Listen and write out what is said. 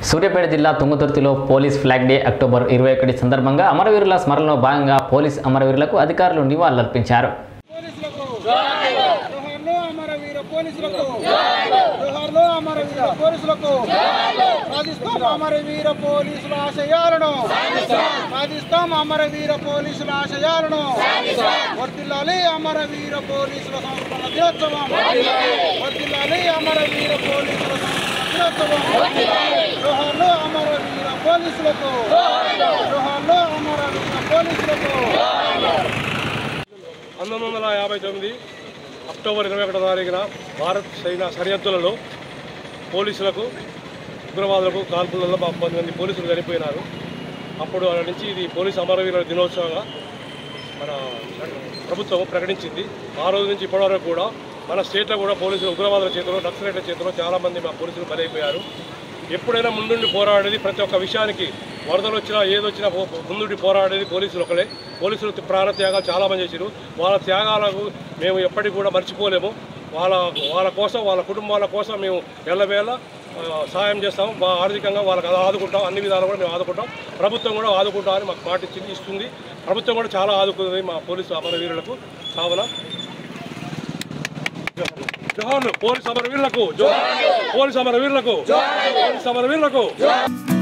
సూర్యాపేట జిల్లా తుంగతుర్తిలో police flag day October ఇరవై ఒకటి సందర్భంగా అమరవీరుల స్మరణలో భాగంగా పోలీస్ అమరవీరులకు అధికారులు నివాళులర్పించారు పోలీసులకు జోహార్లో అమరవీర పోలీసులకు జోహార్లో అమరవీర పోలీసులకు సాధిస్తాం అమరవీర పోలీసుల ఆశయాలను సాధిస్తాం అమరవీర పోలీసుల ఆశయాలను వర్తిల్లాలి అమరవీర పోలీసుల సంస్మరణ దినోత్సవం వర్తిల్లాలి అమరవీర పోలీసుల సంస్మరణ దినోత్సవం జోహార్లో అమరవీర పోలీసులకు జోహార్లో అమరవీర పోలీసులకు పంతొమ్మిది వందల యాభై తొమ్మిది అక్టోబర్ ఇరవై ఒకటో తారీఖున భారత్ చైనా సరిహద్దులలో పోలీసులకు ఉగ్రవాదులకు కాల్పులలో మా పది మంది పోలీసులు చనిపోయినారు అప్పుడు అక్కడి నుంచి ఇది పోలీసు అమరవీరుల దినోత్సవంగా మన ప్రభుత్వం ప్రకటించింది ఆ రోజు నుంచి ఇప్పటివరకు కూడా మన స్టేట్లో కూడా పోలీసులు ఉగ్రవాదుల చేతిలో నక్సలైట్ల చేతిలో చాలామంది మా పోలీసులు బలైపోయారు ఎప్పుడైనా ముందుండి పోరాడేది ప్రతి ఒక్క విషయానికి వరదలు వచ్చినా ఏదొచ్చినా పో- ముందుండి పోరాడేది పోలీసులు ఒకలే పోలీసులు ప్రాణ త్యాగాలు చాలామంది చేశారు వాళ్ళ త్యాగాలకు మేము ఎప్పటికీ కూడా మర్చిపోలేము వాళ్ళ వాళ్ళ కోసం వాళ్ళ కుటుంబాల కోసం మేము ఎల్లవేళ ఆ, సహాయం చేస్తాం మా ఆర్థికంగా వాళ్ళకి అది ఆదుకుంటాం అన్ని విధాలు కూడా మేము ఆదుకుంటాం ప్రభుత్వం కూడా ఆదుకుంటామని మాకు మాట ఇచ్చింది ఇస్తుంది ప్రభుత్వం కూడా చాలా ఆదుకుంది మా పోలీసు అమరవీరులకు కావున జోహార్లు పోలీసు అమరవీరులకు జోహార్లు పోలీసు అమరవీరులకు పోలీసు అమరవీరులకు